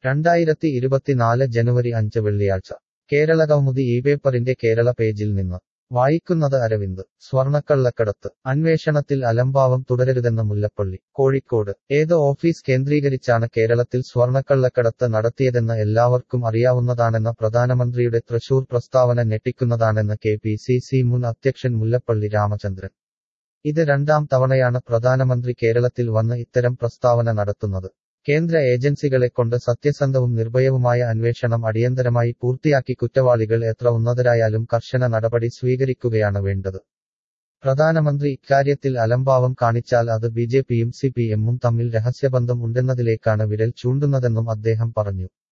രണ്ടായിരത്തി ഇരുപത്തിനാല് ജനുവരി അഞ്ച് വെള്ളിയാഴ്ച കേരള കൗമുദി ഈ പേപ്പറിന്റെ കേരള പേജിൽ നിന്ന് വായിക്കുന്നത് അരവിന്ദ് സ്വർണക്കള്ളക്കടത്ത് അന്വേഷണത്തിൽ അലംഭാവം തുടരരുതെന്ന് മുല്ലപ്പള്ളി കോഴിക്കോട് ഏത് ഓഫീസ് കേന്ദ്രീകരിച്ചാണ് കേരളത്തിൽ സ്വർണക്കള്ളക്കടത്ത് നടത്തിയതെന്ന് എല്ലാവർക്കും അറിയാവുന്നതാണെന്ന പ്രധാനമന്ത്രിയുടെ തൃശൂർ പ്രസ്താവന ഞെട്ടിക്കുന്നതാണെന്ന് കെ പി സി സി മുൻ അധ്യക്ഷൻ മുല്ലപ്പള്ളി രാമചന്ദ്രൻ ഇത് രണ്ടാം തവണയാണ് പ്രധാനമന്ത്രി കേരളത്തിൽ വന്ന് ഇത്തരം പ്രസ്താവന നടത്തുന്നത് കേന്ദ്ര ഏജൻസികളെ കൊണ്ട് സത്യസന്ധവും നിർഭയവുമായ അന്വേഷണം അടിയന്തരമായി പൂർത്തിയാക്കി കുറ്റവാളികൾ എത്ര ഉന്നതരായാലും കർശന നടപടി സ്വീകരിക്കുകയാണ് വേണ്ടത് പ്രധാനമന്ത്രി ഇക്കാര്യത്തിൽ അലംഭാവം കാണിച്ചാൽ അത് ബി ജെ പിയും സി പി എമ്മും തമ്മിൽ രഹസ്യബന്ധം ഉണ്ടെന്നതിലേക്കാണ് വിരൽ ചൂണ്ടുന്നതെന്നും അദ്ദേഹം പറഞ്ഞു